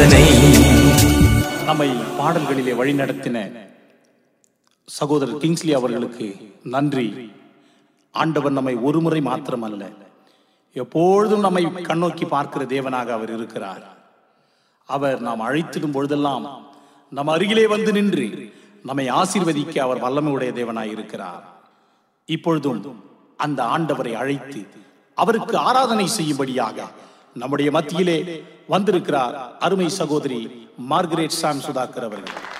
தேவனை நம்மை பாடல்களிலே வழிநடத்தின சகோதரர் கிங்ஸ்லி அவர்களுக்கு நன்றி ஆண்டவர் நம்மை ஒரு முறை மாத்திரமல்ல எப்பொழுதும் நம்மை கண்ணோக்கி பார்க்கிற தேவனாக அவர் இருக்கிறார் அவர் நாம் அழைத்திடும் பொழுதெல்லாம் நம் அருகிலே வந்து நின்று நம்மை ஆசீர்வதிக்க அவர் வல்லமையுடைய தேவனாய் இருக்கிறார் இப்பொழுதும் அந்த ஆண்டவரை அழைத்து அவருக்கு ஆராதனை செய்யும்படியாக நம்முடைய மத்தியிலே வந்திருக்கிறார் அருமை சகோதரி மார்கரெட் சாம் சுதாகர் அவர்கள்